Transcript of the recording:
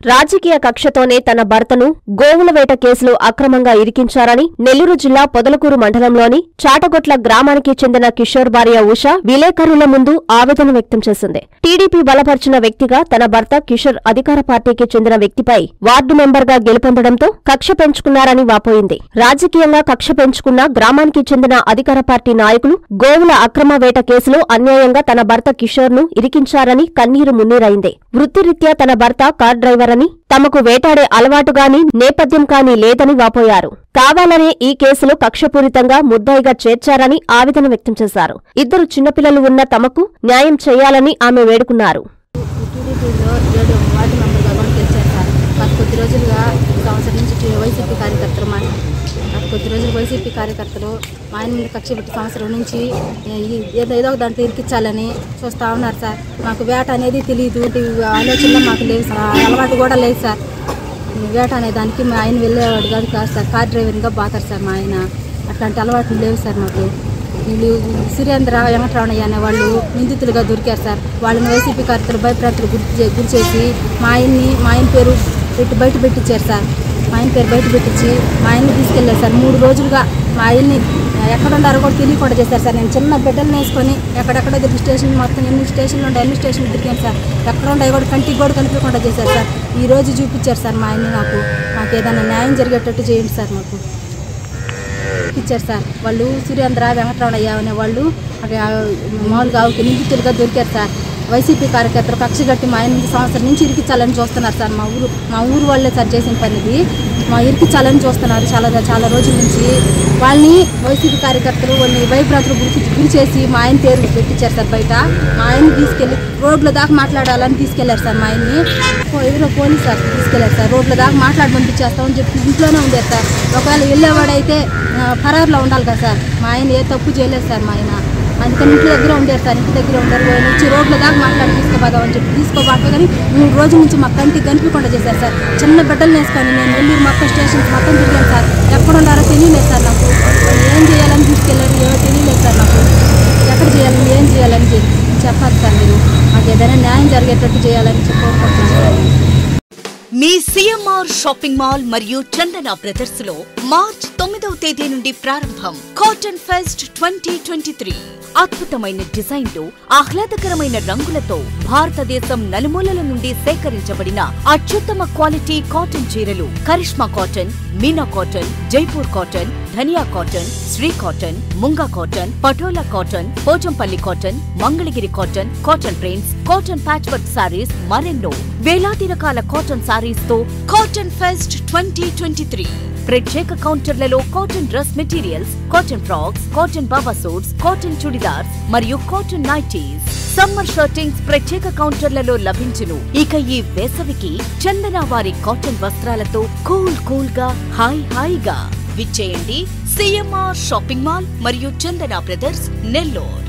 రాజకీయ కక్షతోనే తన భర్తను గోవుల వేట కేసులో అక్రమంగా ఇరికించారని నెల్లూరు జిల్లా పొదలకూరు మండలంలోని చాటగొట్ల గ్రామానికి చెందిన కిషోర్ భార్య ఉష విలేకరుల ముందు ఆవేదన వ్యక్తం చేసింది టీడీపీ బలపరిచిన వ్యక్తిగా తన భర్త కిషోర్ అధికార పార్టీకి చెందిన వ్యక్తిపై వార్డు మెంబర్గా గెలుపొందడంతో కక్ష పెంచుకున్నారని వాపోయింది రాజకీయంగా కక్ష పెంచుకున్న గ్రామానికి చెందిన అధికార పార్టీ నాయకులు గోవుల అక్రమ వేట కేసులో అన్యాయంగా తన భర్త కిషోర్ ను ఇరికించారని కన్నీరు మున్నీరైంది వృత్తిరీత్యా తన భర్త కార్ డ్రైవర్ అని తమకు వేటాడే అలవాటు గాని నేపథ్యం కానీ లేదని వాపోయారు కావాలనే ఈ కేసులో కక్షపూరితంగా ముద్దాయిగా చేర్చారని ఆవేదన వ్యక్తం చేశారు ఇద్దరు చిన్నపిల్లలు ఉన్న తమకు న్యాయం చేయాలని ఆమె వేడుకున్నారు టీడీపీలో ఏడు వార్డు మెంబర్గా కూడా గెలిచారు సార్ గత కొద్ది రోజులుగా ఈ సంవత్సరం నుంచి టీ- వైసీపీ కార్యకర్తలు మా గత కొద్ది రోజులు వైసీపీ కార్యకర్తలు మా ఆయన మీద కక్ష పెట్టి సంవత్సరం నుంచి ఈ- ఏదో ఏదో ఒక దాంట్లో ఇరికించాలని చూస్తూ ఉన్నారు సార్ మాకు వేట అనేది తెలియదు ఇటు ఆలోచనలో మాకు లేవు సార్ ఆ అలవాటు కూడా లేదు సార్ ఈ వేట అనే దానికి మా ఆయన వెళ్ళేవాడు కాదు కాదు సార్ కార్ డ్రైవర్గా బాతారు సార్ మా ఆయన అట్లాంటి అలవాట్లు లేవు సార్ మాకు వీళ్ళు సురేంద్ర వెంకటరమణయ్య అనే వాళ్ళు నిందితులుగా దొరికారు సార్ వాళ్ళని వైసీపీ కార్యకర్తలు భయప్రాంతలు గురి చే- గురి చేసి మా ఆయన్ని మా ఆయన పేరు పెట్టి బయట పెట్టించారు సార్ మా ఆయన పేరు బయట పెట్టించి మా ఆయన్ని తీసుకెళ్ళారు సార్ మూడు రోజులుగా మా ఆయన్ని ఎక్కడ ఉండారో కూడా తెలియకుండా చేశారు సార్ నేను చిన్న బిడ్డలను వేసుకొని ఎక్కడెక్కడ తిరిగి స్టేషన్ మొత్తం ఎన్ని స్టేషన్లు ఉండే అన్ని స్టేషన్లు తిరిగాను సార్ ఎక్కడ ఉండే కూడా కంటికి కూడా కనిపించకుండా చేశారు సార్ ఈ రోజు చూపించారు సార్ మా ఆయన్ని నాకు నాకు ఏదైనా న్యాయం జరిగేటట్టు చేయండి సార్ మాకు ఇచ్చారు సార్ వాళ్ళు సురేంద్ర వెంకటరమణయ్య అనే వాళ్ళు అక్కడ మామూలుగా ఒక నిందితులుగా దొరికారు సార్ వైసీపీ కార్యకర్తలు కక్ష కట్టి మా ఎనిమిది సంవత్సరం నుంచి ఇరికించాలని చూస్తున్నారు సార్ మా ఊరు మా ఊరు వాళ్ళే సార్ చేసిన పని ఇది మా ఇరికించాలని చూస్తున్నారు చాలా చాలా రోజుల నుంచి వాళ్ళని వైసీపీ కార్యకర్తలు వాళ్ళని భయభ్రాంతులు గురి గురి చేసి మా ఆయన పేరు పెట్టించారు సార్ బయట మా ఆయన్ని తీసుకెళ్ళి రోడ్ల దాకా మాట్లాడాలని తీసుకెళ్లారు సార్ మా ఆయన్ని పో- ఎవరో పోలీస్ సార్ తీసుకెళ్లారు సార్ రోడ్ల దాకా మాట్లాడి పంపించేస్తామని చెప్పి ఇంట్లోనే ఉండేది సార్ ఒకవేళ వెళ్ళేవాడైతే ఆ, ఫరారులో ఉండాలి కదా సార్ మా ఆయన ఏ తప్పు చేయలేదు సార్ మా ఆయన అందుకని ఇంటి దగ్గర ఉండారు సార్ ఇంటి దగ్గర ఉండరు ఆయన వచ్చి రోడ్ల దాకా మాట్లాడి తీసుకోపోదామని చెప్పి తీసుకోబాక కానీ మూడు రోజుల నుంచి మా కంటికి కనిపించకుండా చేశారు సార్ చిన్న బిడ్డలు వేసుకొని నేను వెళ్ళి మొత్తం స్టేషన్స్ మొత్తం తిరిగాను సార్ ఎక్కడ ఉండారో తెలియలేదు సార్ నాకు వాళ్ళు ఏం చేయాలని తీసుకెళ్ళారు ఏమో తెలియలేదు సార్ నాకు ఎక్కడ చేయాలని ఏం చేయాలని చెప్పి చెప్పాలి సార్ మీరు మాకు ఏదైనా న్యాయం జరిగేటట్టు చేయాలని చెప్పి కోరుకుంటున్నాను సార్ మీ సిఎంఆర్ షాపింగ్ మాల్ మరియు చందన బ్రదర్స్ లో మార్చ్ తొమ్మిదవ తేదీ నుండి ప్రారంభం cotton fest twenty twenty three అద్భుతమైన డిజైన్లు ఆహ్లాదకరమైన రంగులతో భారతదేశం నలుమూలల నుండి సేకరించబడిన అత్యుత్తమ క్వాలిటీ కాటన్ చీరలు Karishma cotton Meena cotton Jaipur cotton Dhaniya cotton Shri cotton Munga cotton Patola cotton Pochampally cotton Mangalagiri cotton cotton prints cotton patch work saris మరెన్నో వేలాది రకాల కాటన్ సారీస్ తో cotton fest twenty twenty three ప్రత్యేక కౌంటర్లలో cotton dress materials cotton frocks cotton baba suits cotton churidars మరియు కాటన్ నైటీస్ సమ్మర్ షర్టింగ్స్ ప్రత్యేక కౌంటర్లలో లభించును ఇక ఈ వేసవికి చందన వారి కాటన్ వస్త్రాలతో కూల్ కూల్ గా హాయ్ హాయిగా విచ్చేయండి సిఎంఆర్ షాపింగ్ మాల్ మరియు చందన బ్రదర్స్ నెల్లూరు